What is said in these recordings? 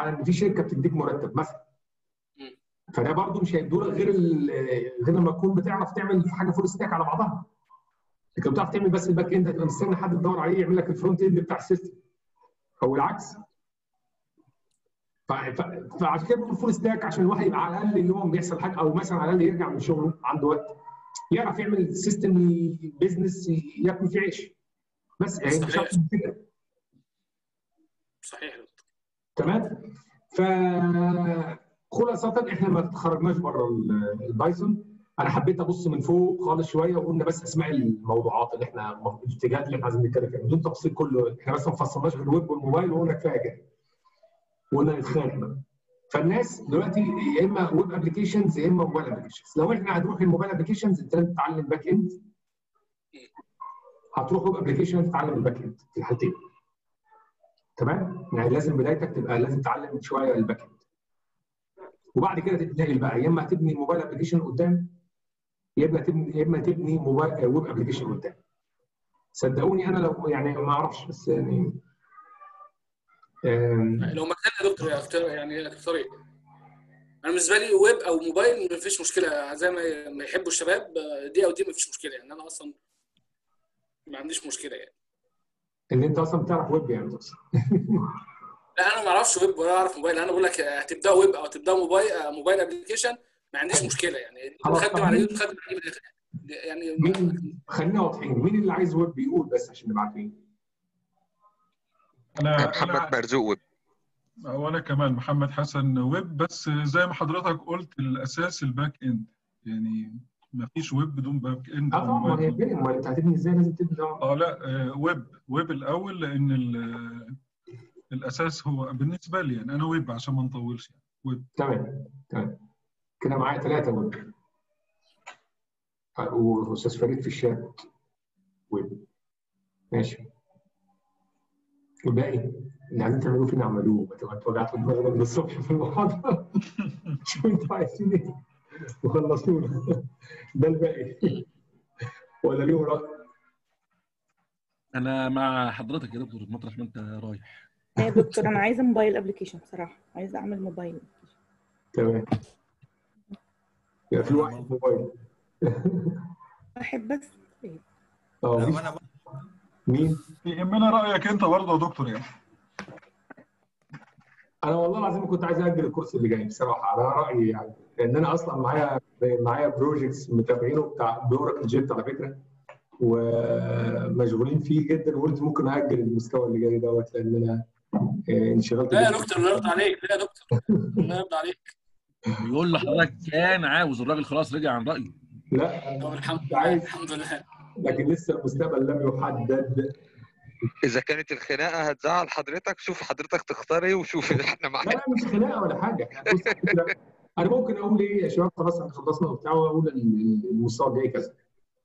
على ان في شركه بتديك مرتب مثلا مم. فده برضه مش هيدولك غير ال- غير لما تكون بتعرف تعمل حاجه فول ستاك على بعضها لكن بتعرف تعمل بس الباك اند هتبقى مستني حد تدور عليه يعمل لك الفرونت اند بتاع السيستم او العكس ف- ف- فعشان كده بنقول فول ستاك عشان الواحد يبقى على الاقل اليوم بيحصل حاجه او مثلا على الاقل يرجع من شغله عنده وقت يعرف يعمل سيستم بيزنس ياكل فيه عيش بس يعني مش صحيح. أكتر من كده صحيح يا دكتور تمام ف خلاصة احنا ما تخرجناش بره ال- البايثون انا حبيت ابص من فوق خالص شويه وقلنا بس اسماء الموضوعات اللي احنا الاتجاهات اللي احنا عايزين نتكلم فيها بدون تفصيل كله احنا بس ما فصلناش غير الويب والموبايل وقلنا كفايه كده وقلنا نتخانق بقى فالناس دلوقتي يا اما ويب ابلكيشنز يا اما موبايل ابلكيشنز لو احنا هنروح الموبايل ابلكيشنز انت لازم تتعلم باك اند هتروح ويب ابلكيشن تتعلم الباك اند في الحالتين تمام يعني لازم بدايتك تبقى لازم تتعلم شويه الباك اند وبعد كده تتنقل بقى يا اما هتبني موبايل ابلكيشن قدام يا اما تبني يا اما تبني موبايل ويب ابلكيشن قدام صدقوني انا لو يعني ما اعرفش بس يعني آم، لو مكان يا دكتور يا اختار يعني تختار ايه؟ انا بالنسبه لي ويب او موبايل ما فيش مشكله زي ما ما يحبوا الشباب دي او دي ما فيش مشكله يعني انا اصلا ما عنديش مشكله يعني ان انت اصلا بتعرف ويب يعني تقصد لا انا ما اعرفش ويب ولا اعرف موبايل انا بقول لك هتبداوا ويب او هتبداوا موبايل موبايل ابلكيشن ما عنديش مشكله يعني خلاص، تخدم طب على مين- دي وتخدم على دي يعني مين خلينا واضحين مين اللي عايز ويب بيقول بس عشان نبقى عارفين انا محمد انا مرزوق ويب وانا كمان محمد حسن ويب بس زي ما حضرتك قلت الاساس الباك اند يعني ما فيش ويب بدون باك اند اه أو طبعا ما هي موبايل. بين امال انت هتبني ازاي لازم تبني طبعا اه لا آه، ويب ويب الاول لان ال- الاساس هو بالنسبه لي يعني انا ويب عشان ما نطولش يعني ويب تمام تمام كده معايا ثلاثة ويب واستاذ فريد في الشات ويب ماشي الباقي اللي عايزين تعملوه فينا اعملوه ما تبقى انتوا وجعتوا دماغنا من الصبح في المحاضرة شوفوا انتوا عايزين ايه وخلصونا ده الباقي ولا ليه رأي انا مع حضرتك يا دكتور مطرح ما انت رايح يا دكتور انا عايزه موبايل ابلكيشن بصراحه عايزه اعمل موبايل تمام يبقى في واحد موبايل واحد بس طيب. اه مفيش- وانا مين؟ يهمنا رايك انت برضه يا دكتور يعني انا والله العظيم كنت عايز اجل الكورس اللي جاي بصراحه على رايي يعني لان انا اصلا معايا معايا بروجكتس متابعينه بتاع باوراكل جيت على فكره ومشغولين فيه جدا وقلت ممكن اجل المستوى اللي جاي دوت لان انا آه، انشغلت لا يا جداً. دكتور الله يرضى عليك لا يا دكتور الله يرضى عليك بيقول لحضرتك كان عاوز الراجل خلاص رجع عن رايه لا طب الحمد كنت لله عايز الحمد لله لكن لسه المستقبل لم يحدد اذا كانت الخناقه هتزعل حضرتك شوف حضرتك تختار ايه وشوف احنا لا معاك لا مش خناقه ولا حاجه يعني بص على فكرة، انا ممكن اقول ايه يا شباب خلاص احنا خلصنا وبتاع واقول ال- المستوى الجاي كذا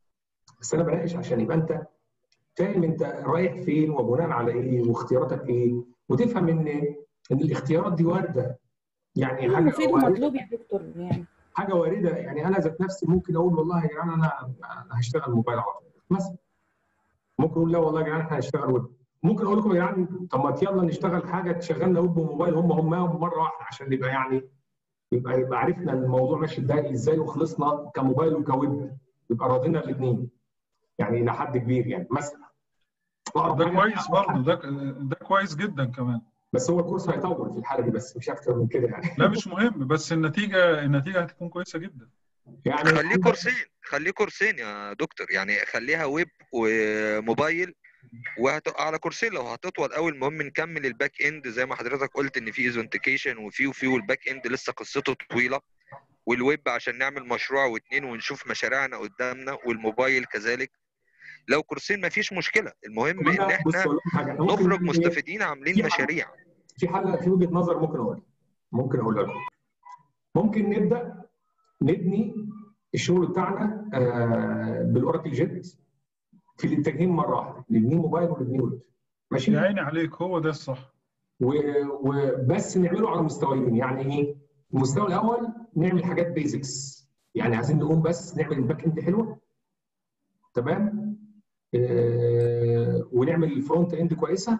بس انا بناقش عشان يبقى انت فاهم انت رايح فين وبناء على ايه واختياراتك ايه وتفهم ان ان الاختيارات دي وارده يعني كله حاجه مفيد وارده ومطلوب يا دكتور يعني حاجه وارده يعني انا ذات نفسي ممكن اقول والله يا جدعان انا انا هشتغل موبايل على طول مثلا ممكن اقول لا والله يا جدعان احنا هنشتغل ويب ممكن اقول لكم يا جدعان طب ما يلا نشتغل حاجه تشغلنا ويب وموبايل هم هم مره واحده عشان يبقى يعني يبقى يبقى عرفنا الموضوع ماشي ازاي ازاي وخلصنا كموبايل وكويب يبقى راضينا الاثنين يعني الى حد كبير يعني مثلا أقرب ده حاجة- كويس برضه ده ده كويس جدا كمان بس هو الكورس هيطول في الحاله دي بس مش اكتر من كده يعني لا مش مهم بس النتيجه النتيجه هتكون كويسه جدا يعني خليه كورسين خليه كورسين يا دكتور يعني خليها ويب وموبايل وهتقع على كورسين لو هتطول قوي المهم نكمل الباك اند زي ما حضرتك قلت ان في ايزنتيكيشن وفي وفي والباك اند لسه قصته طويله والويب عشان نعمل مشروع واتنين ونشوف مشاريعنا قدامنا والموبايل كذلك لو كورسين مفيش مشكله المهم ان بص احنا أقول لك حاجه إحنا ممكن نخرج نعمل إيه؟ مستفيدين عاملين في حاجة. مشاريع في حل في وجهه نظر ممكن اقولها ممكن اقولها لكم ممكن نبدا نبني الشغل بتاعنا آه، بالاوراكل جيت في الاتجاهين مره واحده نبنيه موبايل ونبنيه ويب ماشي يا عيني عليك هو ده الصح و- وبس نعمله على مستويين يعني ايه المستوى الاول نعمل حاجات بيزكس يعني عايزين نقوم بس نعمل الباك اند حلوه تمام آه ونعمل الفرونت اند كويسه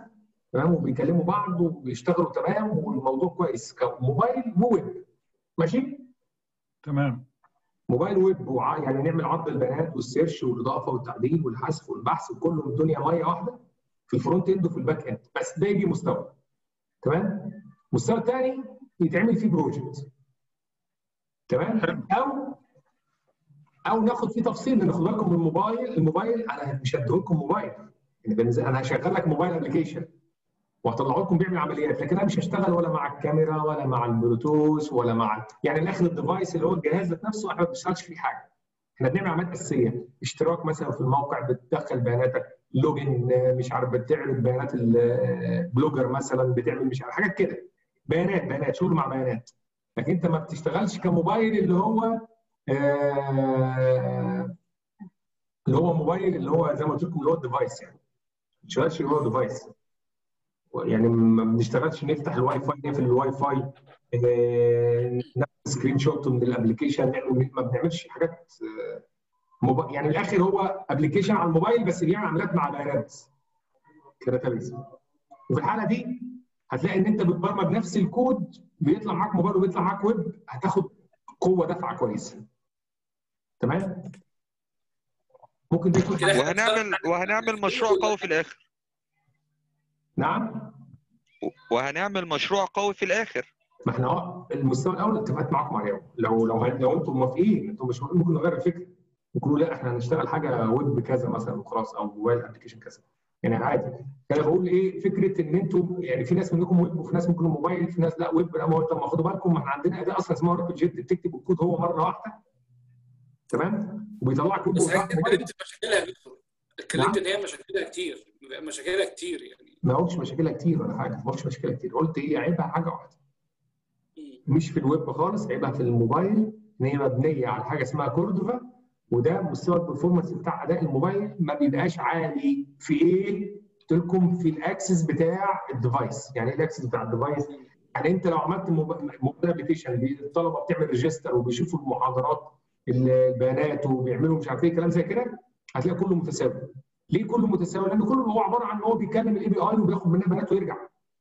تمام وبيكلموا بعض وبيشتغلوا تمام والموضوع كويس كموبايل وويب ماشي تمام موبايل ويب وع- يعني نعمل عرض البيانات والسيرش والاضافه والتعديل والحذف والبحث وكله الدنيا ميه واحده في الفرونت اند وفي الباك اند بس ده يجي مستوى تمام المستوى الثاني يتعمل فيه بروجكت تمام حلو. او او ناخد فيه تفصيل لان خد بالكم من الموبايل الموبايل انا مش هديه لكم موبايل يعني بالنسبة- انا هشغل لك موبايل ابلكيشن وهطلعه لكم بيعمل عمليات لكن انا مش هشتغل ولا مع الكاميرا ولا مع البلوتوث ولا مع يعني الاخر الديفايس اللي هو الجهاز ذات نفسه احنا ما بنشتغلش فيه حاجه احنا بنعمل عمليات اساسيه اشتراك مثلا في الموقع بتدخل بياناتك لوجن مش عارف بتعرض بيانات البلوجر مثلا بتعمل مش عارف حاجات كده بيانات بيانات شغل مع بيانات لكن انت ما بتشتغلش كموبايل اللي هو آه اللي هو موبايل اللي هو زي ما قلت لكم اللي هو الديفايس يعني ما بتشتغلش اللي هو ديفايس يعني ما بنشتغلش نفتح الواي فاي نقفل الواي فاي آه، نعمل سكرين شوت من الابلكيشن نعمل ما بنعملش حاجات آه، موبا- يعني من الاخر هو ابلكيشن على الموبايل بس بيعمل عمليات مع بيانات كداتابيز وفي الحاله دي هتلاقي ان انت بتبرمج نفس الكود بيطلع معاك موبايل وبيطلع معاك ويب هتاخد قوه دفعه كويسه تمام ممكن ده يكون كده حاجة- وهنعمل وهنعمل مشروع قوي في الاخر نعم وهنعمل مشروع قوي في الاخر ما احنا اه المستوى الاول اتفقت معاكم عليه لو لو لو انتم موافقين انتم مش موافقين ممكن نغير الفكره نقول لا احنا هنشتغل حاجه ويب كذا مثلا وخلاص او موبايل ابلكيشن كذا يعني عادي انا بقول ايه فكره ان انتم يعني في ناس منكم ويب وفي ناس ممكن موبايل في ناس لا ويب لا ما هو طب ما خدوا بالكم ما احنا عندنا اداه اصلا اسمها رابط جيت بتكتب الكود هو مره واحده تمام وبيطلع لك كود بس وبتاع حضرتك موبايل. اتكلمت في مشاكلها يا دكتور اتكلمت ان هي مشاكلها كتير مشاكلها كتير يعني ما قلتش مشاكلها كتير ولا حاجه ما قلتش مشاكلها كتير قلت هي عيبها حاجه واحده مم. مش في الويب خالص عيبها في الموبايل ان هي مبنيه على حاجه اسمها كوردوفا وده مستوى البرفورمانس بتاع اداء الموبايل ما بيبقاش عالي في ايه؟ قلت لكم في الاكسس بتاع الديفايس، يعني ايه الاكسس بتاع الديفايس؟ يعني انت لو عملت موب- موبايل ابلكيشن الطلبه بتعمل ريجستر وبيشوفوا المحاضرات البيانات وبيعملوا مش عارف ايه كلام زي كده هتلاقي كله متساوي. ليه كله متساوي؟ لان كله هو عباره عن ان هو بيكلم الاي بي اي وبياخد منها بيانات ويرجع.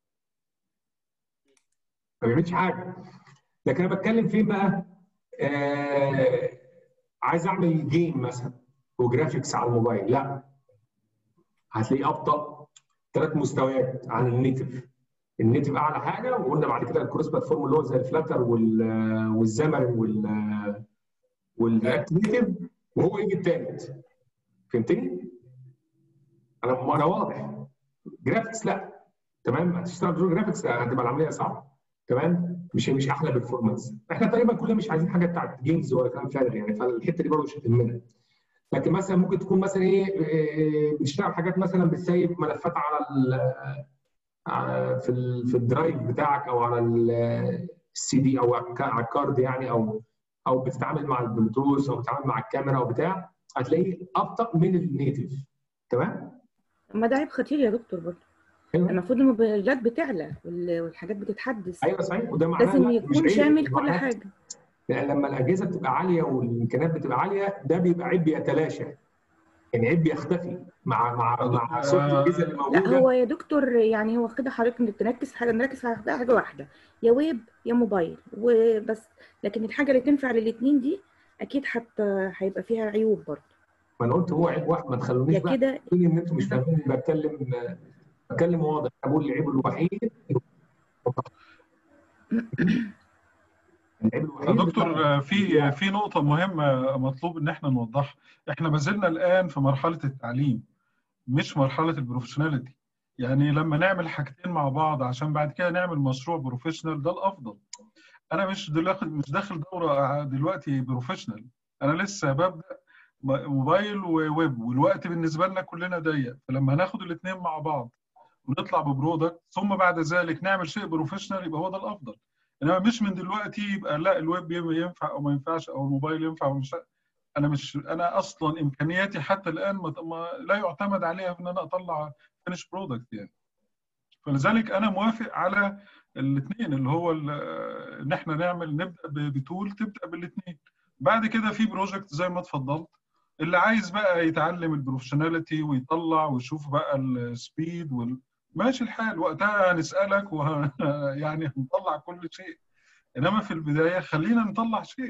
ما بيعملش حاجه. لكن انا بتكلم فين بقى؟ آه عايز اعمل جيم مثلا وجرافيكس على الموبايل لا هتلاقيه ابطا ثلاث مستويات عن النيتف النيتف اعلى حاجه وقلنا بعد كده الكروس بلاتفورم اللي هو زي الفلاتر وال والزمرن وال والرياكت نيتف وهو يجي الثالث فهمتني؟ انا انا واضح جرافيكس لا تمام هتشتغل جرافيكس هتبقى العمليه صعبه تمام مش مش احلى برفورمانس احنا تقريبا كلنا مش عايزين حاجه بتاعت جيمز ولا كلام فارغ يعني فالحته دي برضه مش هتهمنا لكن مثلا ممكن تكون مثلا ايه إيه، بتشتغل حاجات مثلا بتسيب ملفات على ال على- في ال في الدرايف بتاعك او على ال- السي دي او على الكا- على الكارد يعني او او بتتعامل مع البلوتوث او بتتعامل مع الكاميرا او بتاع هتلاقيه ابطا من النيتف تمام؟ ما ده عيب خطير يا دكتور برضه ايوه المفروض الموبايلات بتعلى وال- والحاجات بتتحدث ايوه صحيح وده معناه لازم لا، مش يكون عيب، شامل كل معناه حاجه لان لما الاجهزه بتبقى عاليه والامكانيات بتبقى عاليه ده بيبقى عيب بيتلاشى يعني عيب بيختفي مع مع مع صوت الاجهزه اللي لا موجوده هو يا دكتور يعني هو كده حضرتك انك تركز في حاجه نركز في حاجه حاجة واحده يا ويب يا موبايل وبس لكن الحاجه اللي تنفع للاثنين دي اكيد حتى هيبقى فيها عيوب برضه ما انا قلت هو عيب واحد ما تخلونيش يا بقى كده تقولي ان انتم مش فاهمين بتكلم بتكلم واضح أنا بقول العيب الوحيد العيب يا الوحيد دكتور آه، في في نقطة مهمة مطلوب إن إحنا نوضحها، إحنا ما زلنا الآن في مرحلة التعليم مش مرحلة البروفيشناليتي، يعني لما نعمل حاجتين مع بعض عشان بعد كده نعمل مشروع بروفيشنال ده الأفضل. أنا مش دلوقتي مش داخل دورة دلوقتي بروفيشنال، أنا لسه ببدأ م- موبايل وويب والوقت بالنسبة لنا كلنا ضيق، فلما هناخد الاثنين مع بعض ونطلع ببرودكت ثم بعد ذلك نعمل شيء بروفيشنال يبقى هو ده الأفضل. انما مش من دلوقتي يبقى لا الويب ينفع او ما ينفعش او الموبايل ينفع او مش انا مش انا اصلا امكانياتي حتى الان ما ما لا يعتمد عليها في ان انا اطلع فينش برودكت يعني فلذلك انا موافق على الاثنين اللي هو ال- ان احنا نعمل نبدا ب- بتول تبدا بالاثنين بعد كده في بروجكت زي ما اتفضلت اللي عايز بقى يتعلم البروفيشناليتي ويطلع ويشوف بقى السبيد وال ماشي الحال وقتها هنسالك وه... يعني هنطلع كل شيء انما في البدايه خلينا نطلع شيء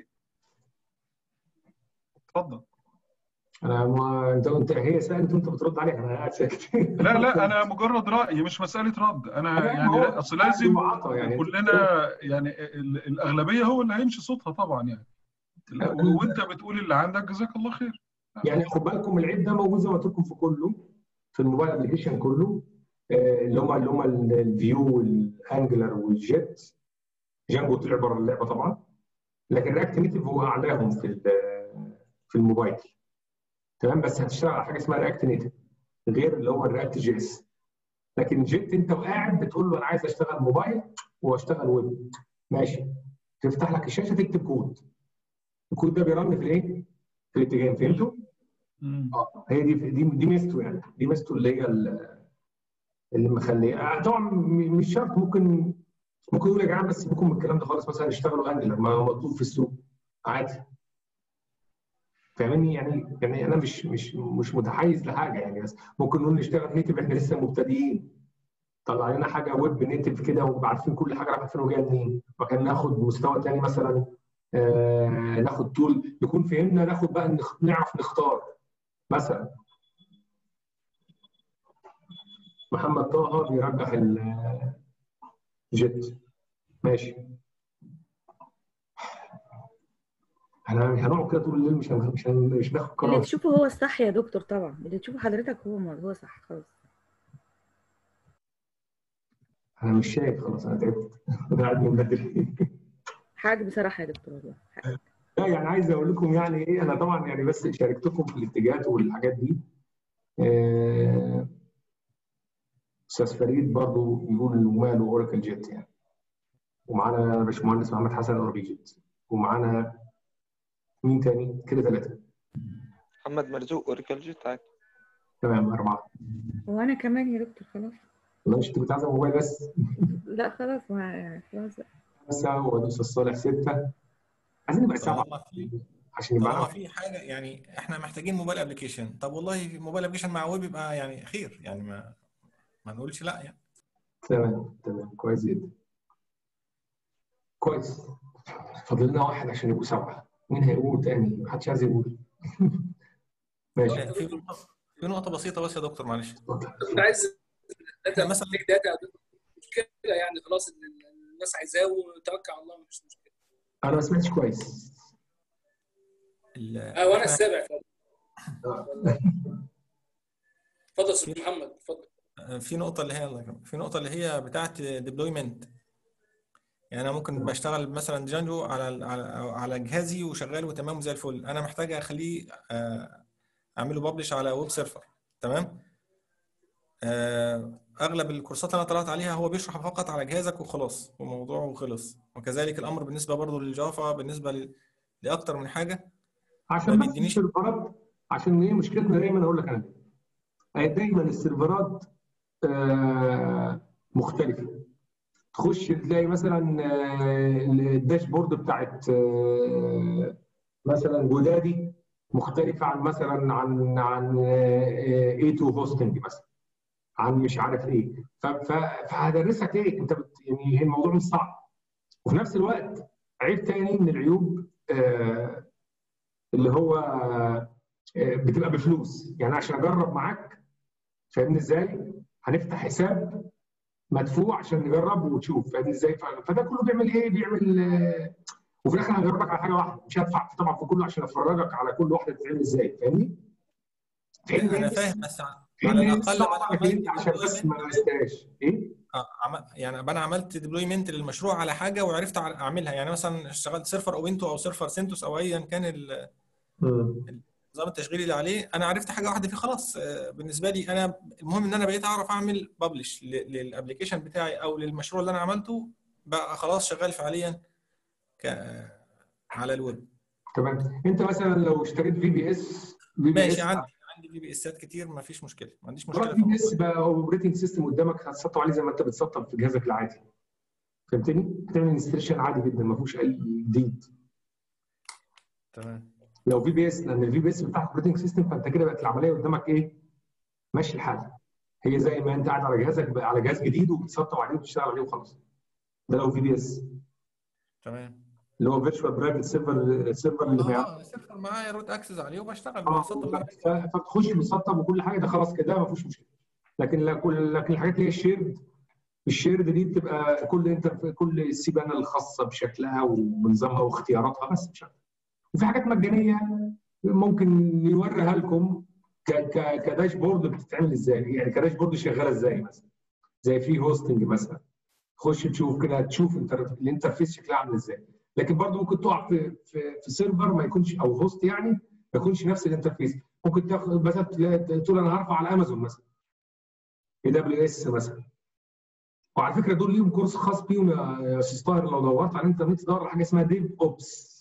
اتفضل انا ما انت انت هي سالت وانت بترد عليها انا قاعد ساكت لا لا انا مجرد راي مش مساله رد انا يعني لا، اصل لازم يعني كلنا يعني ال- الاغلبيه هو اللي هيمشي صوتها طبعا يعني لا، و- وانت بتقول اللي عندك جزاك الله خير يعني خد بالكم العيب ده موجود زي ما قلت لكم في كله في الموبايل ابلكيشن كله آه، اللي هم اللي هم الفيو والانجلر والجيت جانجو طلع بره اللعبه طبعا لكن رياكت نيتف هو اعلاهم في ال- في الموبايل تمام بس هتشتغل على حاجه اسمها رياكت نيتف غير اللي هو الرياكت جي اس لكن جيت انت وقاعد بتقول له انا عايز اشتغل موبايل واشتغل ويب ماشي تفتح لك الشاشه تكتب كود الكود ده بيرن في الايه؟ في الاتجاهين فهمتوا؟ مم. اه هي دي دي دي ميزته يعني دي ميزته اللي هي ال- اللي مخليه آه، طبعا م- مش شرط ممكن ممكن يقول يا جماعه بس سيبكم من الكلام ده خالص مثلا اشتغلوا انجلر ما هو مطلوب في السوق عادي فاهمني يعني يعني انا مش مش مش متحيز لحاجه يعني بس ممكن نقول نشتغل نيتف احنا لسه مبتدئين طلع لنا حاجه ويب نيتف كده ونبقى عارفين كل حاجه رايحه فين وجايه منين وكان ناخد مستوى تاني مثلا آه ناخد تول نكون فهمنا ناخد بقى نخ- نعرف نختار مثلا محمد طه بيرجح الجيت ماشي احنا هنقعد كده طول الليل مش هن- مش هن- مش هناخد اللي قرار تشوفه هو الصح يا دكتور طبعا اللي تشوفه حضرتك هو هو صح خلاص انا مش شايف خلاص انا تعبت انا قاعد من بدري حاج بصراحه يا دكتور والله حق. لا يعني عايز اقول لكم يعني ايه انا طبعا يعني بس شاركتكم في الاتجاهات والحاجات دي آه، استاذ فريد برضو بيقول وماله اوراكل جيت يعني ومعانا باشمهندس محمد حسن اوربي جيت ومعانا مين تاني كده ثلاثه محمد مرزوق اوريكل جيت عادي تمام اربعه وانا كمان يا دكتور خلاص والله مش انت كنت عايزه موبايل بس لا خلاص ما خلاص خمسه والاستاذ صالح سته عايزين نبقى سبعه طالما في عشان يبقى طالما عارف في حاجه يعني احنا محتاجين موبايل ابلكيشن طب والله موبايل ابلكيشن مع ويب يبقى يعني خير يعني ما ما نقولش لا يعني تمام تمام كويس جدا كويس فاضل لنا واحد عشان يبقوا سبعه مين هيقول تاني؟ محدش عايز يقول ماشي في نقطة في نقطة بسيطة بس يا دكتور معلش كنت عايز داتا مثلا- مثلا داتا مشكله يعني خلاص إن الناس عايزاه وتوكل على الله مفيش مشكله انا ما سمعتش كويس ال- اه وانا إحنا- السابع اتفضل يا استاذ محمد اتفضل في نقطة اللي هي الله يكرمك. في نقطة اللي هي بتاعت ديبلويمنت يعني أنا ممكن بشتغل مثلا جانجو على على على جهازي وشغال وتمام وزي الفل أنا محتاج أخليه آه، أعمله ببلش على ويب سيرفر تمام آه، أغلب الكورسات اللي أنا طلعت عليها هو بيشرح فقط على جهازك وخلاص وموضوعه خلص وكذلك الأمر بالنسبة برضه للجافا بالنسبة ل- لأكتر من حاجة عشان ما بس بيدينيش- السيرفرات عشان ايه مشكلتنا دايما اقول لك انا هي دايما السيرفرات آه، مختلفه تخش تلاقي مثلا آه، الداشبورد بتاعت آه، مثلا جودادي مختلفه عن مثلا عن عن اي 2 هوستنج مثلا عن مش عارف ايه ف- ف- فهدرسك ايه انت بت يعني هي الموضوع مش صعب وفي نفس الوقت عيب تاني من العيوب آه، اللي هو آه، بتبقى بفلوس يعني عشان اجرب معاك فاهمني ازاي؟ هنفتح حساب مدفوع عشان نجرب وتشوف فاهمني ازاي؟ ف- فده كله بيعمل ايه؟ بيعمل آه، وفي الاخر هجربك على حاجه واحده مش هدفع طبعا في كله عشان افرجك على كل واحده بتتعمل ازاي فاهمني؟ في حين أنا إن- فاهم بس في على حين إن الأقل صعب أنا لكن عملت انت عشان بس ما deployment. درستهاش ايه؟ آه، عم- يعني ابقى انا عملت ديبلويمنت للمشروع على حاجه وعرفت أع- اعملها يعني مثلا اشتغلت سيرفر اوينتو او سيرفر سنتوس او ايا كان ال- نظام التشغيل اللي عليه انا عرفت حاجه واحده فيه خلاص آه، بالنسبه لي انا المهم ان انا بقيت اعرف اعمل ببلش للابلكيشن بتاعي او للمشروع اللي انا عملته بقى خلاص شغال فعليا ك على الويب تمام انت مثلا لو اشتريت في بي اس في بي ماشي اس عندي عندي في بي اسات كتير ما فيش مشكله ما عنديش خلاص مشكله في في بي اس الموضوع بقى اوبريتنج سيستم قدامك هتسطب عليه زي ما انت بتسطب في جهازك العادي فهمتني؟ هتعمل انستريشن عادي جدا ما فيهوش اي جديد تمام لو في بي اس لان الفي بي اس بتاع اوبريتنج سيستم فانت كده بقت العمليه قدامك ايه؟ ماشي الحال هي زي ما انت قاعد على جهازك بقى على جهاز جديد وبتسطب عليه وبتشتغل عليه وخلاص ده لو في بي اس تمام اللي هو فيرتشوال برايفت سيرفر السيرفر اللي بيعمل اه سيرفر معايا روت اكسس عليه وبشتغل اه بسطب ف- فبتخش بتسطب وكل حاجه ده خلاص كده ما فيهوش مشكله لكن لكن لكن الحاجات اللي هي الشيرد الشيرد دي بتبقى كل انت كل سيبانه الخاصه بشكلها ونظامها واختياراتها بس مش أكتر. وفي حاجات مجانيه ممكن نوريها لكم ك ك كداشبورد بتتعمل ازاي يعني كداشبورد شغاله ازاي مثلا زي فري هوستنج مثلا خش تشوف كده تشوف انت الانترفيس شكلها عامل ازاي لكن برضه ممكن تقع في في, في سيرفر ما يكونش او هوست يعني ما يكونش نفس الانترفيس ممكن تاخد مثلا تلاقي- تقول انا هرفع على امازون مثلا اي دبليو اس مثلا وعلى فكره دول ليهم كورس خاص بيهم يا يا استاذ طاهر لو دورت على الانترنت تدور على حاجه اسمها ديف اوبس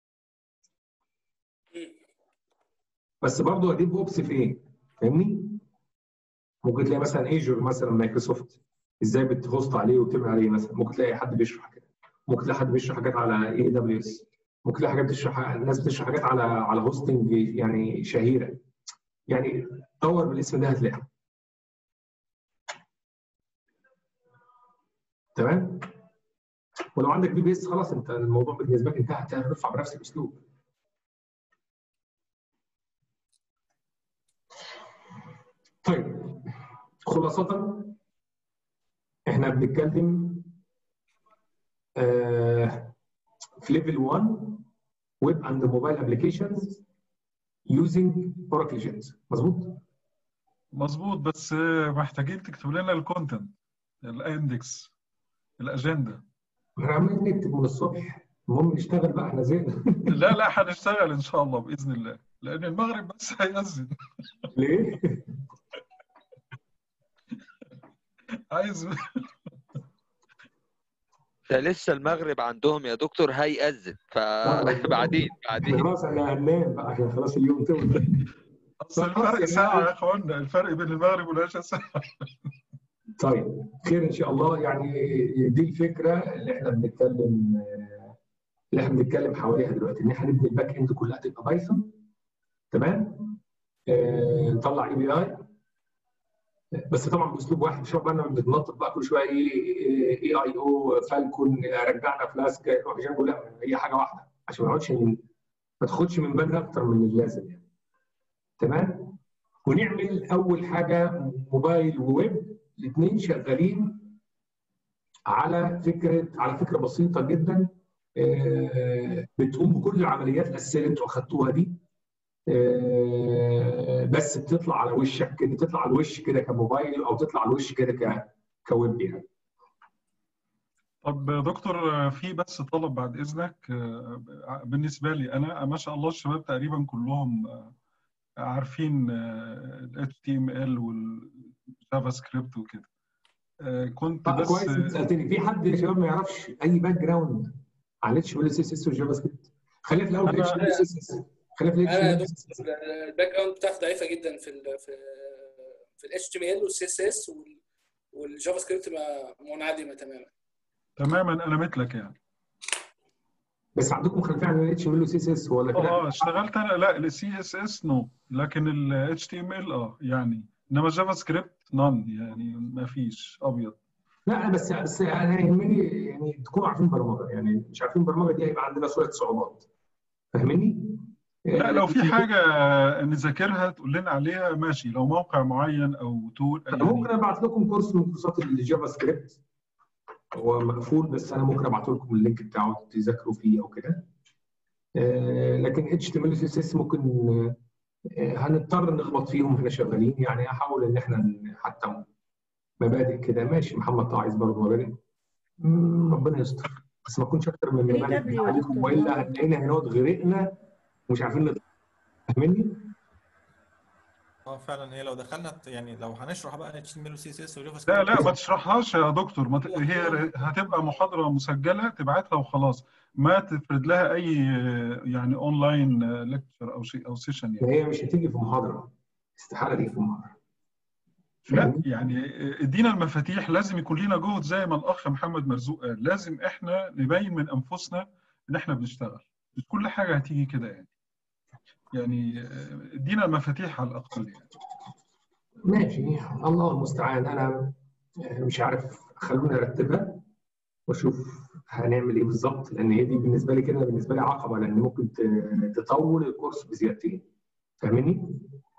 بس برضه ديف اوبس في ايه؟ فاهمني؟ ممكن تلاقي مثلا ايجور مثلا مايكروسوفت ازاي بتهوست عليه وبتعمل عليه مثلا ممكن تلاقي حد بيشرح كده ممكن تلاقي حد بيشرح حاجات على اي دبليو اس ممكن تلاقي حاجات بتشرح الناس بتشرح حاجات على على هوستنج يعني شهيره يعني دور بالاسم ده هتلاقي تمام ولو عندك بي بي اس خلاص انت الموضوع بالنسبه لك انتهى هترفع بنفس الاسلوب طيب خلاصة احنا بنتكلم آه في ليفل 1 ويب اند موبايل ابلكيشنز يوزنج اوراكل جيت مظبوط؟ مظبوط بس محتاجين تكتب لنا الكونتنت الاندكس الاجنده احنا عمالين نكتب من الصبح المهم نشتغل بقى احنا زين لا لا هنشتغل ان شاء الله باذن الله لان المغرب بس هيأذن ليه؟ عايز ده لسه المغرب عندهم يا دكتور هيأذن فبعدين بعدين خلاص انا هننام بقى عشان خلاص اليوم طول اصل الفرق ساعه يا اخوانا الفرق بين المغرب والعشاء ساعه طيب خير ان شاء الله يعني دي الفكره اللي احنا بنتكلم اللي احنا بنتكلم حواليها دلوقتي ان احنا نبني الباك اند كلها تبقى بايثون تمام آه، نطلع اي بي اي بس طبعا باسلوب واحد مش بقى بنتنطط بقى كل شويه ايه اي اي او فالكون رجعنا فلاسك نروح جنبه لا هي حاجه واحده عشان ما نقعدش ما تاخدش من بالنا اكتر من اللازم يعني تمام ونعمل اول حاجه موبايل وويب الاثنين شغالين على فكره على فكره بسيطه جدا آه، بتقوم بكل العمليات الاساسيه اللي انتوا اخدتوها دي آه، بس بتطلع على وشك كده تطلع على الوش كده كموبايل او تطلع على الوش كده ك كويب يعني طب دكتور في بس طلب بعد اذنك بالنسبه لي انا ما شاء الله الشباب تقريبا كلهم عارفين ال HTML والجافا سكريبت وكده كنت آه، بس كويس انت سالتني في حد يا شباب ما يعرفش اي باك جراوند على اتش ام ال سي اس اس والجافا سكريبت خلينا في الاول في أنا- اتش ام ال سي اس اس خلينا في انا يا الاتش دكتور الباك جراوند بتاعتي ضعيفه جدا في ال في في الاتش تي ام ال والسي اس اس والجافا سكريبت ما- منعدمه تماما تماما انا مثلك يعني بس عندكم خلفيه عن الاتش ام ال والسي اس اس ولا كده؟ اه اشتغلت انا لا السي اس اس نو لكن ال HTML اه يعني انما الجافا سكريبت نون يعني ما فيش ابيض لا بس بس انا يهمني يعني تكونوا عارفين برمجه يعني مش عارفين برمجه دي هيبقى عندنا شويه صعوبات فاهمني؟ لا لو في حاجه نذاكرها تقول لنا عليها ماشي لو موقع معين او تول أنا ممكن ابعت لكم كورس من كورسات الجافا سكريبت هو مقفول بس انا ممكن ابعت لكم اللينك بتاعه تذاكروا فيه او كده آه، لكن اتش تي ام ال سي اس اس ممكن آه، هنضطر نخبط فيهم واحنا شغالين يعني احاول ان احنا ن- حتى مبادئ كده ماشي محمد طه عايز برضه مبادئ مم، ربنا يستر بس ما تكونش اكتر من AW مبادئ يا عليكم دكتور. والا هتلاقينا هنقعد غرقنا ومش عارفين نطلع فاهمني؟ اه فعلا هي لو دخلنا ت- يعني لو هنشرح بقى اتش تي ام ال وسي اس اس وجافا لا سكريبت لا ما تشرحهاش يا دكتور ما ت... هي هتبقى محاضرة مسجلة تبعتها وخلاص ما تفرد لها أي يعني أونلاين ليكتشر أو شيء أو سيشن ما يعني هي مش هتيجي في محاضره استحاله تيجي في محاضره لا فاهمني؟ يعني ادينا المفاتيح لازم يكون لينا جهد زي ما الأخ محمد مرزوق قال لازم إحنا نبين من أنفسنا إن إحنا بنشتغل مش كل حاجة هتيجي كده يعني يعني ادينا المفاتيح على الأقل يعني ماشي الله المستعان انا مش عارف خلوني ارتبها واشوف هنعمل ايه بالظبط لان هي دي بالنسبه لي كده بالنسبه لي عقبه لان ممكن ت- تطول الكورس بزيادتين فاهمني؟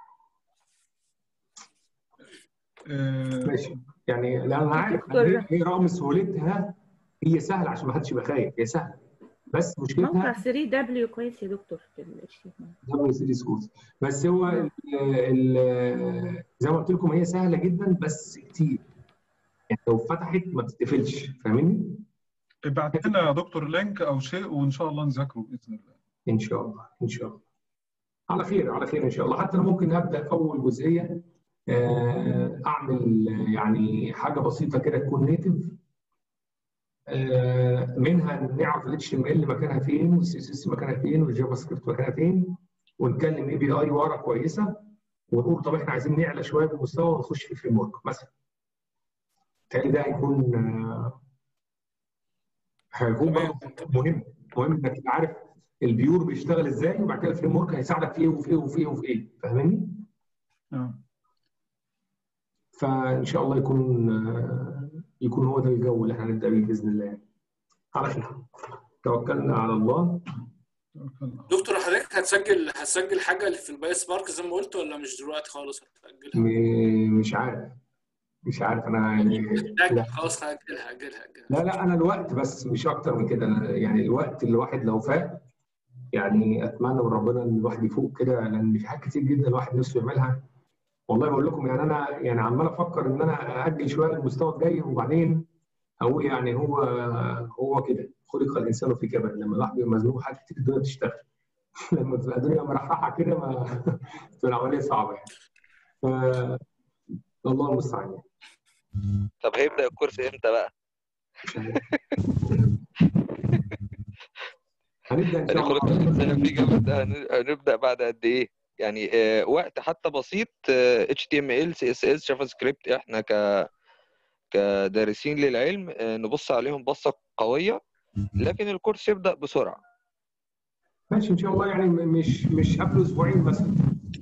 آه، ماشي يعني لا انا عارف دكتور. هي هي رغم سهولتها هي سهله عشان ما حدش يبقى خايف هي سهله بس موقع مشكلتها 3 دبليو كويس يا دكتور في ال HTML. دبليو سي دي سكولز بس هو ال ال زي ما قلت لكم هي سهله جدا بس كتير يعني لو فتحت ما بتتقفلش فاهمني؟ ابعت لنا يا دكتور لينك او شيء وان شاء الله نذاكره باذن الله ان شاء الله ان شاء الله على خير على خير ان شاء الله حتى انا ممكن ابدا في اول جزئيه آه، اعمل يعني حاجه بسيطه كده تكون نيتف آه، منها نعرف ال HTML مكانها فين والسي اس اس مكانها فين والجافا سكريبت مكانها فين ونتكلم اي بي اي ورا كويسه ونقول طب احنا عايزين نعلى شويه بالمستوى ونخش في الفريم ورك مثلا. بالتالي ده هيكون آه، هيكون برضه مهم مهم انك تبقى عارف البيور بيشتغل ازاي وبعد كده الفريم ورك هيساعدك في ايه وفي ايه وفي ايه وفي ايه فاهمني؟ آه. فان شاء الله يكون آه، يكون هو ده الجو اللي احنا هنبدا بيه باذن الله على خير توكلنا على الله دكتور حضرتك هتسجل هتسجل حاجه اللي في الباي سبارك زي ما قلت ولا مش دلوقتي خالص هتسجلها؟ م- مش عارف مش عارف انا يعني لا. خلاص هاجلها هاجلها هاجلها لا لا انا الوقت بس مش اكتر من كده أنا يعني الوقت الواحد لو فاق يعني اتمنى من ربنا ان الواحد يفوق كده لان في حاجات كتير جدا الواحد نفسه يعملها والله بقول لكم يعني انا يعني عمال افكر ان انا اجل شويه المستوى الجاي وبعدين اقول يعني هو هو كده خلق الانسان في كبد لما الواحد بيبقى مزنوق حاجات كتير الدنيا بتشتغل لما تبقى الدنيا مرحرحه كده ما تبقى العمليه صعبه يعني ف الله المستعان يعني. طب هيبدأ الكورس امتى بقى؟ هنبدا ان يعني شاء خلق الله الإنسان في جبل ده هن- هنبدأ بعد قد إيه؟ يعني آه، وقت حتى بسيط آه، HTML CSS جافا سكريبت احنا ك كدارسين للعلم آه، نبص عليهم بصة قوية لكن الكورس يبدأ بسرعة ماشي ان شاء الله يعني م- مش مش قبل اسبوعين مثلا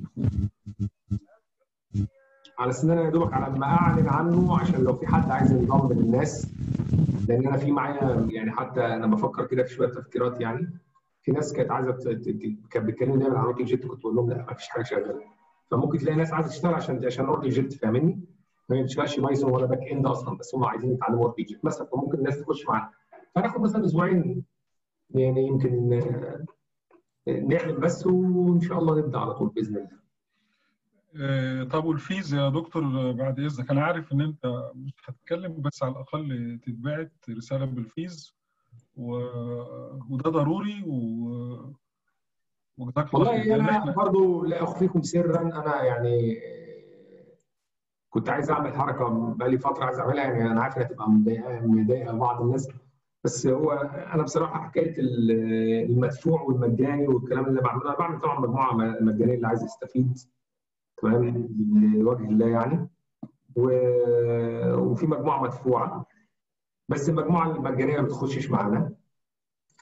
على سن انا يا دوبك على ما اعلن عنه عشان لو في حد عايز ينضم من الناس لان انا في معايا يعني حتى انا بفكر كده في شويه تفكيرات يعني في ناس كانت عايزه ت- ت- كانت بتكلمني دايما عن اوركل جيت كنت بقول لهم لا ما فيش حاجه شغاله فممكن تلاقي ناس عايزه تشتغل عشان عشان اوركل جيت فاهمني؟ ما بتشتغلش بايثون ولا باك اند اصلا بس هم عايزين يتعلموا اوركل جيت مثلا فممكن الناس تخش معانا فناخد مثلا اسبوعين يعني يمكن آه، نعمل بس وان شاء الله نبدا على طول باذن الله آه، طب والفيز يا دكتور آه، بعد اذنك انا عارف ان انت مش هتتكلم بس على الاقل تتبعت رساله بالفيز و... وده ضروري و... وجزاك الله والله خير لان انا احنا برضو لا اخفيكم سرا انا يعني كنت عايز اعمل حركه بقالي فتره عايز اعملها يعني انا عارف انها هتبقى مضايقه مضايقه بعض الناس بس هو انا بصراحه حكايه ال- المدفوع والمجاني والكلام اللي بعمله انا بعمل طبعا مجموعه مجانيه اللي عايز يستفيد تمام لوجه الله يعني و- وفي مجموعه مدفوعه بس المجموعه المجانيه ما بتخشش معانا ف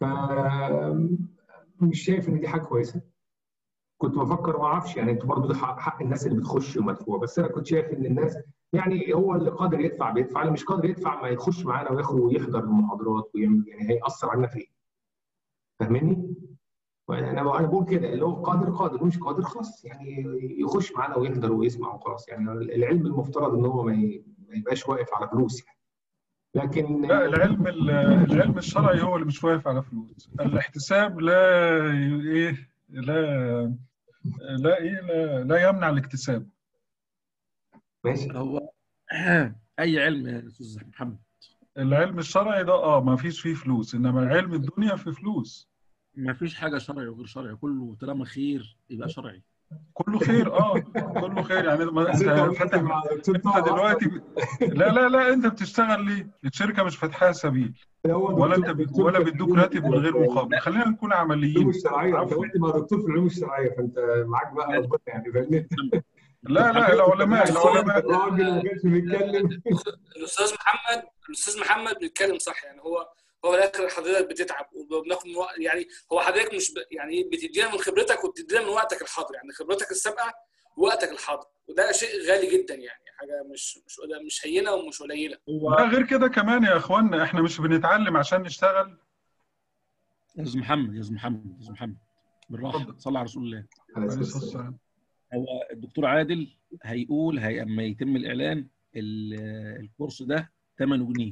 مش شايف ان دي حاجه كويسه كنت بفكر ما اعرفش يعني انتوا برضه ده حق, حق الناس اللي بتخش ومدفوع بس انا كنت شايف ان الناس يعني هو اللي قادر يدفع بيدفع اللي مش قادر يدفع ما يخش معانا وياخد ويحضر المحاضرات ويعمل يعني هيأثر علينا في ايه؟ فاهمني؟ انا انا بقول كده اللي هو قادر قادر ومش قادر خلاص يعني يخش معانا ويحضر ويسمع وخلاص يعني العلم المفترض ان هو ما ي- ما يبقاش واقف على فلوس يعني لكن لا العلم ال- العلم الشرعي هو اللي مش واقف على فلوس الاحتساب لا ي- ايه لا لا ايه لا, لا يمنع الاكتساب ماشي هو اي علم يا استاذ محمد العلم الشرعي ده اه ما فيش فيه فلوس انما علم الدنيا فيه فلوس ما فيش حاجه شرعي وغير شرعي كله طالما خير يبقى شرعي كله خير اه كله خير يعني ما بس انت انت قلت فاتح مع دكتور انت طه دلوقتي ب... لا لا لا انت بتشتغل ليه؟ الشركه مش فاتحاها سبيل هو ولا دكتور- انت ب... دكتور ولا في بيدوك العلوم- راتب من غير مقابل خلينا نكون العلوم عمليين الشرعيه انت عفوا. قلت مع دكتور في العلوم الشرعيه فانت معاك بقى ربنا يعني فاهمني لا لا العلماء العلماء الراجل ما كانش بيتكلم الاستاذ محمد الاستاذ محمد بيتكلم صح يعني هو هو في الاخر حضرتك بتتعب وبناخد من وقت يعني هو حضرتك مش ب... يعني بتدينا من خبرتك وبتدينا من وقتك الحاضر يعني خبرتك السابقه وقتك الحاضر وده شيء غالي جدا يعني حاجه مش مش مش هينه ومش قليله لا غير كده كمان يا اخوانا احنا مش بنتعلم عشان نشتغل يا استاذ محمد يا استاذ محمد يا استاذ محمد بالراحه اتفضل. صلى على رسول الله عليه عليه الصلاة الصلاة والسلام. والسلام. هو الدكتور عادل هيقول هي اما يتم الاعلان ال- الكورس ده 8 جنيه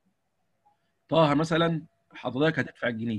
طه مثلا حضرتك هتدفع الجنيه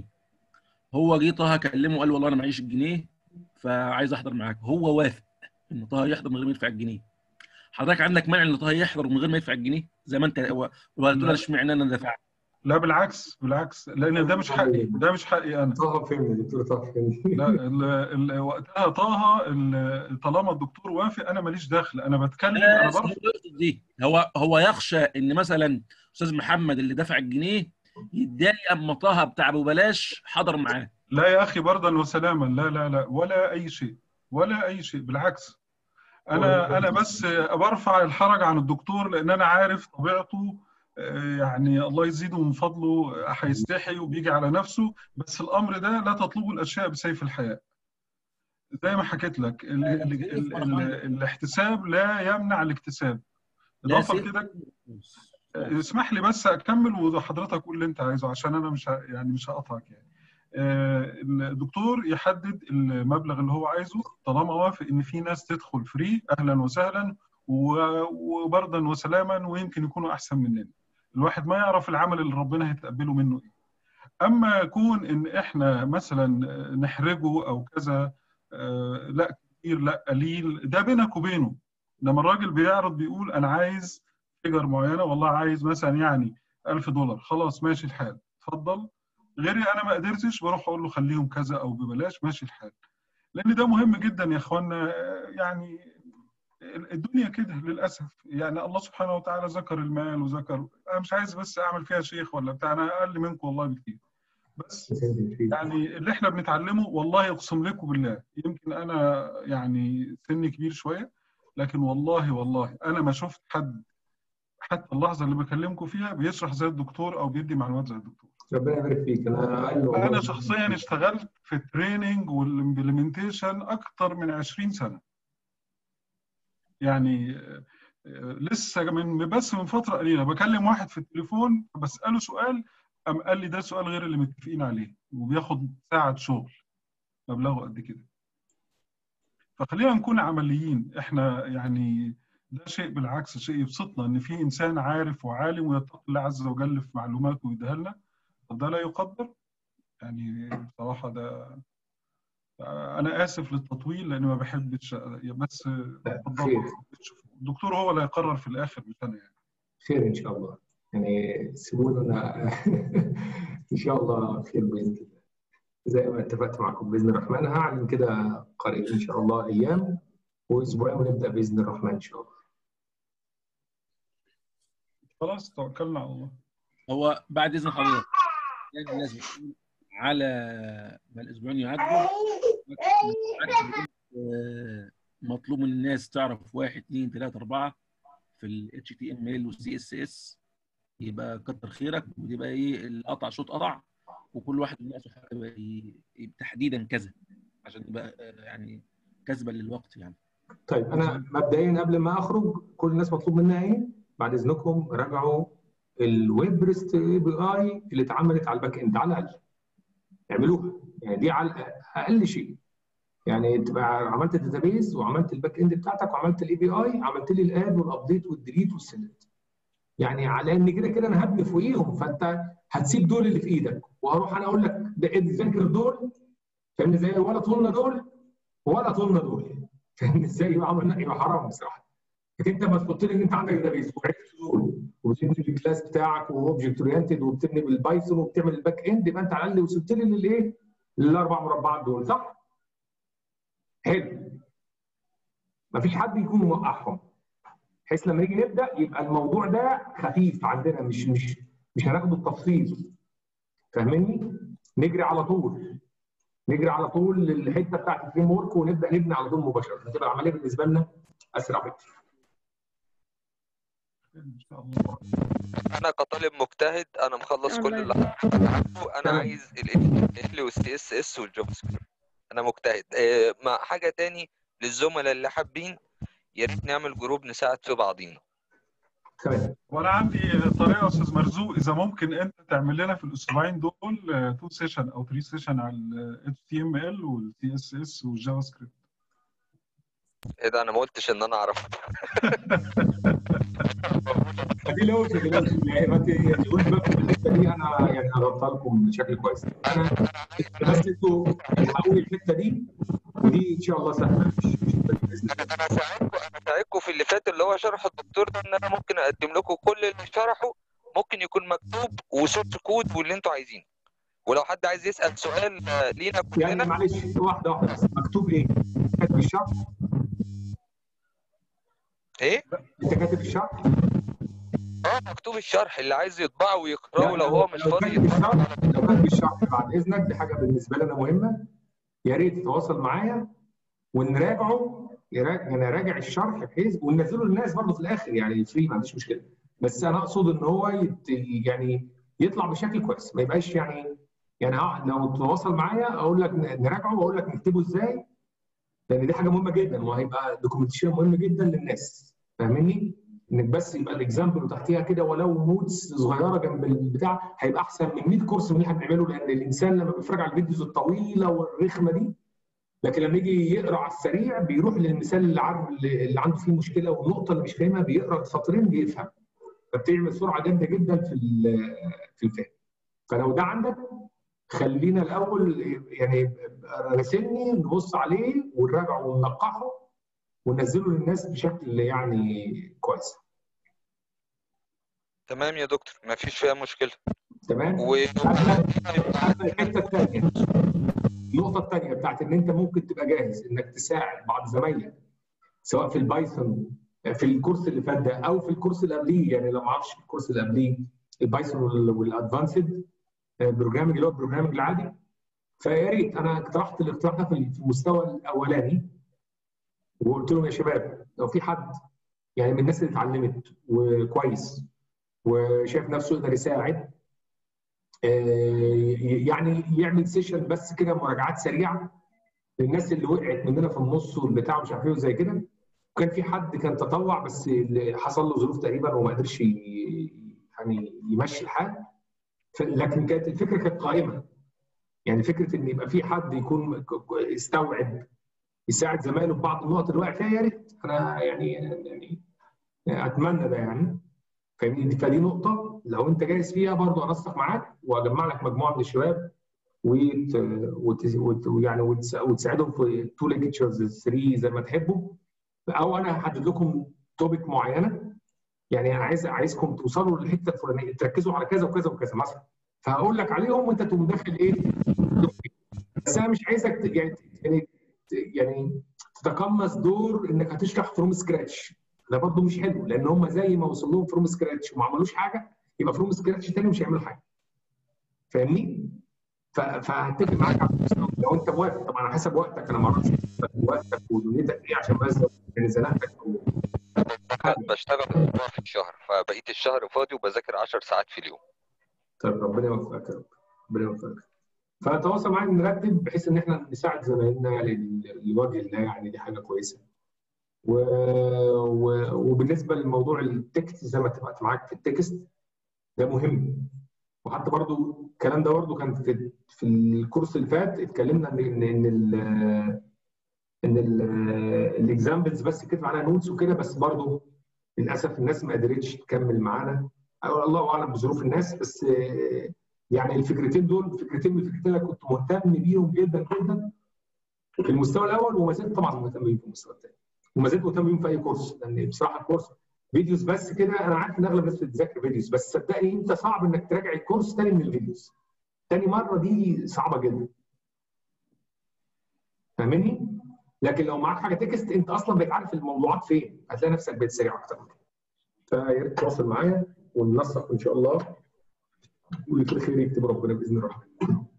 هو جه طه كلمه قال والله انا معيش الجنيه فعايز احضر معاك هو وافق ان طه يحضر من غير ما يدفع الجنيه حضرتك عندك مانع ان طه يحضر من غير ما يدفع الجنيه زي ما انت وقلت له اشمعنى انا دفعت لا بالعكس بالعكس لان ده مش حقي ده مش حقي انا طه فهمني دكتور طه فهمني لا ال ال وقتها طه ال- طالما الدكتور وافق انا ماليش دخل انا بتكلم انا بس هو برفض يقصد دي هو هو يخشى ان مثلا استاذ محمد اللي دفع الجنيه يتضايق اما طه بتاع ابو بلاش حضر معاه لا يا اخي بردا وسلاما لا لا لا ولا اي شيء ولا اي شيء بالعكس انا انا بس برفع الحرج عن الدكتور لان انا عارف طبيعته آه، يعني الله يزيده من فضله هيستحي وبيجي على نفسه بس الامر ده لا تطلبوا الاشياء بسيف الحياء زي ما حكيت لك ال ال ال ال الاحتساب لا يمنع الاكتساب لا اضافه سيف. كده اسمح لي بس اكمل وحضرتك قول اللي انت عايزه عشان انا مش ه- يعني مش هقطعك يعني آه، الدكتور يحدد المبلغ اللي هو عايزه طالما وافق ان في ناس تدخل فري اهلا وسهلا و- وبردا وسلاما ويمكن يكونوا احسن مننا الواحد ما يعرف العمل اللي ربنا هيتقبله منه ايه اما يكون ان احنا مثلا نحرجه او كذا آه، لا كتير لا قليل ده بينك وبينه لما الراجل بيعرض بيقول انا عايز فيجر معينه والله عايز مثلا يعني 1000 دولار خلاص ماشي الحال اتفضل غيري انا ما قدرتش بروح اقول له خليهم كذا او ببلاش ماشي الحال لان ده مهم جدا يا اخوانا آه، يعني الدنيا كده للاسف يعني الله سبحانه وتعالى ذكر المال وذكر انا مش عايز بس اعمل فيها شيخ ولا بتاع انا اقل منكم والله بكتير بس يعني اللي احنا بنتعلمه والله اقسم لكم بالله يمكن انا يعني سني كبير شويه لكن والله والله انا ما شفت حد حتى اللحظه اللي بكلمكم فيها بيشرح زي الدكتور او بيدي معلومات زي الدكتور ربنا يبارك فيك انا اقل والله. انا شخصيا اشتغلت في التريننج والامبلمنتيشن اكتر من 20 سنه يعني آه، آه، لسه من بس من فتره قليله بكلم واحد في التليفون بساله سؤال قام قال لي ده سؤال غير اللي متفقين عليه وبياخد ساعه شغل مبلغه قد كده فخلينا نكون عمليين احنا يعني ده شيء بالعكس شيء يبسطنا ان في انسان عارف وعالم ويتقي الله عز وجل في معلوماته ويديها لنا طب ده لا يقدر يعني بصراحه ده انا اسف للتطويل لاني ما بحبش بس اتفضلوا. خير. الدكتور هو اللي هيقرر في الاخر مش انا يعني خير ان شاء الله يعني سيبونا ان شاء الله خير باذن الله زي ما اتفقت معكم باذن الرحمن هعلن كده قريب ان شاء الله ايام واسبوعين ونبدا باذن الرحمن ان شاء الله خلاص توكلنا على الله هو بعد اذن حضرتك يعني لازم يكون على ما الاسبوعين يعدوا آه، مطلوب من الناس تعرف واحد اثنين ثلاثة أربعة في ال HTML وال CSS يبقى كتر خيرك ويبقى ايه القطع شوط قطع وكل واحد من الناس يبقى ي- ي- تحديدا كذا عشان يبقى آه، يعني كسبا للوقت يعني طيب انا مبدئيا قبل ما اخرج كل الناس مطلوب منها ايه؟ بعد اذنكم راجعوا الويب ريست اي بي اي اللي اتعملت على الباك اند على الاقل اعملوها يعني دي على اقل شيء يعني تبقى عملت الداتابيز وعملت الباك اند بتاعتك وعملت الاي بي اي عملت لي الاد والابديت والديليت والسيلكت يعني على ان كده كده انا هبني فوقيهم فانت هتسيب دول اللي في ايدك وهروح انا اقول لك ده إيه ذاكر دول فاهمني ازاي ولا طولنا دول ولا طولنا دول فاهمني ازاي يبقى عملنا يبقى حرام بصراحه لكن انت ما تحط لي ان انت عندك داتابيز وعرفت دول وبتبني الكلاس بتاعك واوبجكت اورينتد وبتبني بالبايثون وبتعمل الباك اند يبقى انت على الاقل وصلت لي للايه؟ للاربع مربعات دول صح؟ حلو مفيش حد يكون موقعهم بحيث لما نيجي نبدا يبقى الموضوع ده خفيف عندنا مش مش مش هناخده بالتفصيل فاهمني؟ نجري على طول نجري على طول للحته بتاعت الفريم ورك ونبدا نبني على طول مباشره هتبقى العمليه بالنسبه لنا اسرع بكتير ان شاء الله انا كطالب مجتهد انا مخلص كل الله اللي عارفه انا تمام. عايز ال HTML والسي اس اس والجافا سكريبت انا مجتهد آه، مع حاجه تاني للزملاء اللي حابين يا ريت نعمل جروب نساعد في بعضينا تمام وانا عندي طريقه يا استاذ مرزوق اذا ممكن انت تعمل لنا في الاسبوعين دول 2 سيشن او 3 سيشن على ال HTML وال CSS والجافا سكريبت ايه ده انا ما قلتش ان انا اعرف ما تقلقوش ما تقلقوش يعني ما تقولش بقى في الحته دي انا يعني هغطيها لكم بشكل كويس انا بس انتوا الحقوني الحته دي ودي ان شاء الله سهله مش مش بإذن الله. انا ساعدكم انا ساعدكم في اللي فات اللي هو شرح الدكتور ده ان انا ممكن اقدم لكم كل اللي شرحه ممكن يكون مكتوب وسورس كود واللي انتوا عايزينه ولو حد عايز يسال سؤال آه، لينا يعني كلنا معلش واحده واحده بس مكتوب ايه؟ كاتب الشرح ايه انت كاتب الشرح؟ اه مكتوب الشرح اللي عايز يطبعه ويقراه لا، لو هو مش لو فاضي كاتب يتفرج الشرح لو كاتب الشرح بعد اذنك دي حاجه بالنسبه لنا مهمه يا ريت تتواصل معايا ونراجعه يراجع يعني راجع الشرح بحيث وننزله للناس برضه في الاخر يعني فري ما عنديش مشكله بس انا اقصد ان هو يت يعني يطلع بشكل كويس ما يبقاش يعني يعني اه لو تتواصل معايا اقول لك نراجعه واقول لك نكتبه ازاي لان دي حاجه مهمه جدا وهيبقى دوكيومنتيشن مهم جدا للناس فاهمني؟ انك بس يبقى الاكزامبل وتحتيها كده ولو نوتس صغيره جنب البتاع هيبقى احسن من 100 كورس من اللي احنا بنعمله لان الانسان لما بيتفرج على الفيديوز الطويله والرخمه دي لكن لما يجي يقرا على السريع بيروح للمثال اللي عارف اللي عنده فيه مشكله والنقطه اللي مش فاهمها بيقرا سطرين بيفهم فبتعمل سرعه جامده جدا في ال- في الفهم فلو ده عندك خلينا الاول يعني راسلني نبص عليه ونراجعه وننقحه وننزله للناس بشكل يعني كويس تمام يا دكتور ما فيش فيها مشكله تمام و اما أما الحته الثانيه النقطه الثانيه بتاعت ان انت ممكن تبقى جاهز انك تساعد بعض زمايلك سواء في البايثون في الكورس اللي فات ده او في الكورس اللي قبليه يعني لو ما اعرفش في الكورس اللي قبليه البايثون والادفانسد بروجرامنج اللي هو البروجرامنج العادي فيا ريت انا اقترحت الاقتراح ده في المستوى الاولاني وقلت لهم يا شباب لو في حد يعني من الناس اللي اتعلمت وكويس وشايف نفسه يقدر يساعد آه، يعني يعمل سيشن بس كده مراجعات سريعه للناس اللي وقعت مننا في النص والبتاع ومش عارف ايه وزي كده وكان في حد كان تطوع بس اللي حصل له ظروف تقريبا وما قدرش ي- يعني يمشي الحال ف- لكن كانت الفكره كانت قائمه يعني فكره ان يبقى في حد يكون ك- ك- يستوعب يساعد زمايله في بعض النقط اللي وقع فيها يا ريت انا يعني يعني اتمنى ده يعني فاهمني فدي نقطه لو انت جاهز فيها برضه انسق معاك واجمع لك مجموعه من الشباب وت... وت... وت... يعني وتس... وتساعدهم في تو ليكتشرز 3 زي ما تحبوا او انا هحدد لكم توبيك معينه يعني انا عايز عايزكم توصلوا للحته الفلانيه تركزوا على كذا وكذا وكذا مثلا فهقول لك عليهم وانت تقوم داخل ايه بس انا مش عايزك ت- يعني يعني يعني تتقمص دور انك هتشرح فروم سكراتش ده برضه مش حلو لان هم زي ما وصل لهم فروم سكراتش وما عملوش حاجه يبقى فروم سكراتش تاني مش هيعملوا حاجه فاهمني؟ ف- فهتفق معاك على المستوى لو انت موافق طبعا على حسب وقتك انا ما اعرفش وقتك ودنيتك ايه عشان بس يعني زنقتك و- أنا بشتغل اسبوع في الشهر فبقيت الشهر فاضي وبذاكر 10 ساعات في اليوم طيب ربنا يوفقك يا رب ربنا يوفقك فتواصل معايا نرتب بحيث ان احنا نساعد زمايلنا لل- لوجه الله يعني دي حاجه كويسه و... و... وبالنسبه لموضوع التكست زي ما اتفقت معاك في التكست ده مهم وحتى برضو الكلام ده برضو كان في في الكورس اللي فات اتكلمنا ان ان ان ال ان الاكزامبلز بس كتب عليها نوتس وكده بس برضو للاسف الناس ما قدرتش تكمل معانا أو الله اعلم بظروف الناس بس آه، يعني الفكرتين دول فكرتين من الفكرتين اللي كنت مهتم بيهم جدا جدا في المستوى الاول وما زلت طبعا مهتم بيهم في المستوى الثاني وما زلت مهتم بيهم في اي كورس لان بصراحه الكورس فيديوز بس كده انا عارف ان اغلب الناس بتذاكر فيديوز بس صدقني انت صعب انك تراجع الكورس تاني من الفيديوز تاني مره دي صعبه جدا فاهمني؟ لكن لو معاك حاجه تكست انت اصلا بقيت عارف الموضوعات فين هتلاقي نفسك بقيت سريع اكتر من كده فيا ريت تتواصل معايا وننسق ان شاء الله واللي في الخير يكتب ربنا باذن الرحمن